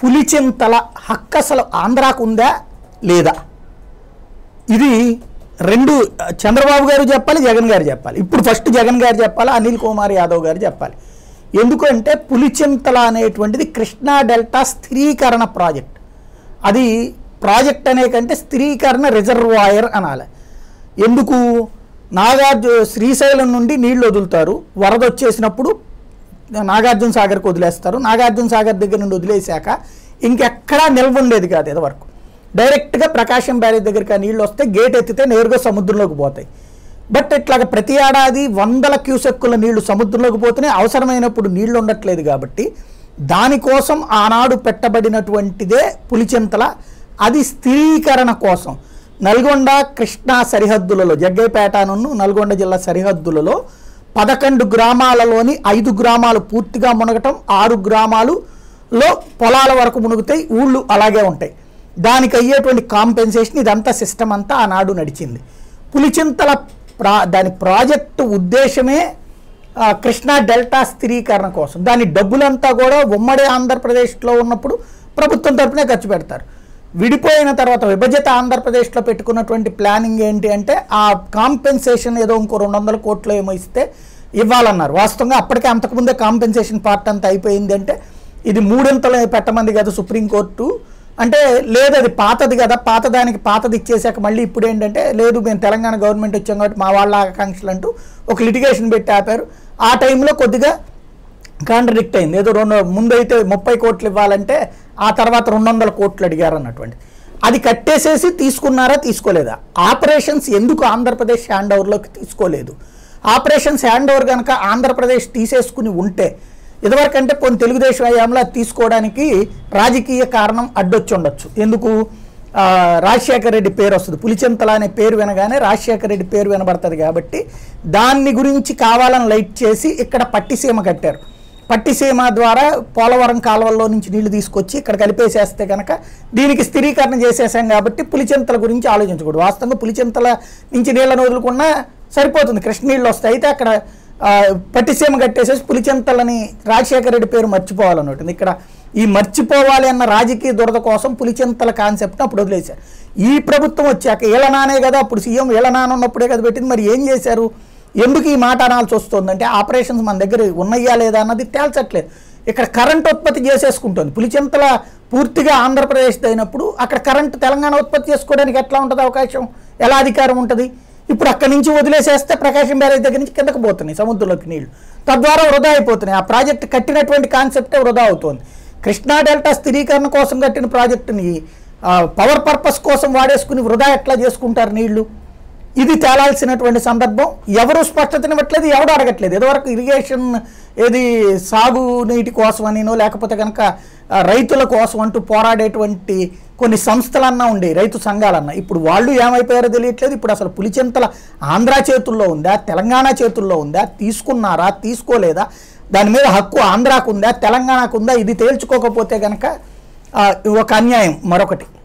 పులిచింతల హక్కు అసలు ఆంధ్రాకు ఉందా లేదా ఇది రెండు ఆ, చంద్రబాబు గారు చెప్పాలి జగన్ గారు చెప్పాలి ఇప్పుడు ఫస్ట్ జగన్ గారు చెప్పాలి అనిల్ కుమార్ యాదవ్ గారు చెప్పాలి ఎందుకంటే పులిచింతల అనేటువంటిది కృష్ణా డెల్టా స్థిరీకరణ ప్రాజెక్ట్ అది ప్రాజెక్ట్ అనే కంటే స్థిరీకరణ రిజర్వాయర్ అనాలి ఎందుకు నాగార్జు శ్రీశైలం నుండి నీళ్లు వదులుతారు వరద వచ్చేసినప్పుడు నాగార్జున సాగర్కి వదిలేస్తారు నాగార్జున సాగర్ దగ్గర నుండి వదిలేశాక ఇంకెక్కడా నిల్వ ఉండేది కాదు ఇదివరకు డైరెక్ట్గా ప్రకాశం బ్యారేజ్ దగ్గరికి ఆ నీళ్ళు వస్తే గేట్ ఎత్తితే నేరుగా సముద్రంలోకి పోతాయి బట్ ఇట్లాగ ప్రతి ఏడాది వందల క్యూసెక్కుల నీళ్లు సముద్రంలోకి పోతున్నాయి అవసరమైనప్పుడు నీళ్లు ఉండట్లేదు కాబట్టి దానికోసం ఆనాడు పెట్టబడినటువంటిదే పులిచింతల అది స్థిరీకరణ కోసం నల్గొండ కృష్ణా సరిహద్దులలో జగ్గైపేటను నల్గొండ జిల్లా సరిహద్దులలో పదకొండు గ్రామాలలోని ఐదు గ్రామాలు పూర్తిగా మునగటం ఆరు గ్రామాలులో పొలాల వరకు మునుగుతాయి ఊళ్ళు అలాగే ఉంటాయి దానికి అయ్యేటువంటి కాంపెన్సేషన్ ఇదంతా సిస్టమ్ అంతా ఆనాడు నడిచింది పులిచింతల ప్రా దాని ప్రాజెక్టు ఉద్దేశమే ఆ, కృష్ణా డెల్టా స్థిరీకరణ కోసం దాని డబ్బులంతా కూడా ఉమ్మడి ఆంధ్రప్రదేశ్లో ఉన్నప్పుడు ప్రభుత్వం తరపునే ఖర్చు పెడతారు విడిపోయిన తర్వాత విభజిత ఆంధ్రప్రదేశ్లో పెట్టుకున్నటువంటి ప్లానింగ్ ఏంటి అంటే ఆ కాంపెన్సేషన్ ఏదో ఇంకో రెండు వందల కోట్లు ఏమో ఇస్తే ఇవ్వాలన్నారు వాస్తవంగా అప్పటికే అంతకుముందే కాంపెన్సేషన్ పార్ట్ అంతా అయిపోయింది అంటే ఇది మూడింతలు పెట్టమంది కదా సుప్రీంకోర్టు అంటే లేదు అది పాతది కదా పాత దానికి పాతది ఇచ్చేసాక మళ్ళీ ఇప్పుడు ఏంటంటే లేదు మేము తెలంగాణ గవర్నమెంట్ వచ్చాం కాబట్టి మా వాళ్ళ ఆకాంక్షలు అంటూ ఒక లిటిగేషన్ పెట్టి ఆపారు ఆ టైంలో కొద్దిగా కాంట్రడిక్ట్ అయింది ఏదో రెండు ముందైతే ముప్పై కోట్లు ఇవ్వాలంటే ఆ తర్వాత రెండు వందల కోట్లు అడిగారు అన్నటువంటి అది కట్టేసేసి తీసుకున్నారా తీసుకోలేదా ఆపరేషన్స్ ఎందుకు ఆంధ్రప్రదేశ్ హ్యాండ్ ఓవర్లోకి తీసుకోలేదు ఆపరేషన్స్ హ్యాండ్ ఓవర్ కనుక ఆంధ్రప్రదేశ్ తీసేసుకుని ఉంటే ఇదివరకంటే కొన్ని తెలుగుదేశం హయాంలో అది తీసుకోవడానికి రాజకీయ కారణం అడ్డొచ్చి ఉండొచ్చు ఎందుకు ఆ, రాజశేఖర రెడ్డి పేరు వస్తుంది పులిచింతల అనే పేరు వినగానే రాజశేఖర రెడ్డి పేరు వినబడుతుంది కాబట్టి దాన్ని గురించి కావాలని లైట్ చేసి ఇక్కడ పట్టిసీమ కట్టారు పట్టిసీమ ద్వారా పోలవరం కాలువల్లో నుంచి నీళ్లు తీసుకొచ్చి ఇక్కడ కలిపేసేస్తే కనుక దీనికి స్థిరీకరణ చేసేసాం కాబట్టి పులిచింతల గురించి ఆలోచించకూడదు వాస్తవంగా పులిచింతల నుంచి నీళ్ళను వదులుకున్నా సరిపోతుంది కృష్ణ నీళ్ళు వస్తాయి అయితే అక్కడ ఆ, పట్టిసీమ కట్టేసేసి పులిచింతలని రాజశేఖర రెడ్డి పేరు మర్చిపోవాలన్నట్టుంది ఇక్కడ ఈ మర్చిపోవాలి అన్న రాజకీయ దురద కోసం పులిచింతల కాన్సెప్ట్ని అప్పుడు వదిలేశారు ఈ ప్రభుత్వం వచ్చాక ఏళ్ళ నానే కదా అప్పుడు సీఎం ఏళ్ళ నాన్న ఉన్నప్పుడే కదా పెట్టింది మరి ఏం చేశారు ఎందుకు ఈ మాట అనాల్సి వస్తుందంటే ఆపరేషన్స్ మన దగ్గర ఉన్నాయా లేదా అన్నది తేల్చట్లేదు ఇక్కడ కరెంట్ ఉత్పత్తి చేసేసుకుంటుంది పులిచింతల పూర్తిగా ఆంధ్రప్రదేశ్ అయినప్పుడు అక్కడ కరెంట్ తెలంగాణ ఉత్పత్తి చేసుకోవడానికి ఎట్లా ఉంటుంది అవకాశం ఎలా అధికారం ఉంటుంది ఇప్పుడు అక్కడి నుంచి వదిలేసేస్తే ప్రకాశం బ్యారేజ్ దగ్గర నుంచి కిందకు పోతున్నాయి సముద్రంలోకి నీళ్లు తద్వారా వృధా అయిపోతున్నాయి ఆ ప్రాజెక్ట్ కట్టినటువంటి కాన్సెప్టే వృధా అవుతుంది కృష్ణా డెల్టా స్థిరీకరణ కోసం కట్టిన ప్రాజెక్టుని ఆ, పవర్ పర్పస్ కోసం వాడేసుకుని వృధా ఎట్లా చేసుకుంటారు నీళ్లు ఇది తేలాల్సినటువంటి సందర్భం ఎవరు స్పష్టతనివ్వట్లేదు ఎవడు అడగట్లేదు ఇదివరకు ఇరిగేషన్ ఏది సాగు నీటి కోసం అనినో లేకపోతే కనుక ఆ, రైతుల కోసం అంటూ పోరాడేటువంటి కొన్ని సంస్థలన్నా ఉండే రైతు సంఘాలన్నా ఇప్పుడు వాళ్ళు ఏమైపోయారో తెలియట్లేదు ఇప్పుడు అసలు పులిచింతల ఆంధ్ర చేతుల్లో ఉందా తెలంగాణ చేతుల్లో ఉందా తీసుకున్నారా తీసుకోలేదా దాని మీద హక్కు ఆంధ్రాకు ఉందా తెలంగాణకు ఉందా ఇది తేల్చుకోకపోతే కనుక ఆ, ఒక అన్యాయం మరొకటి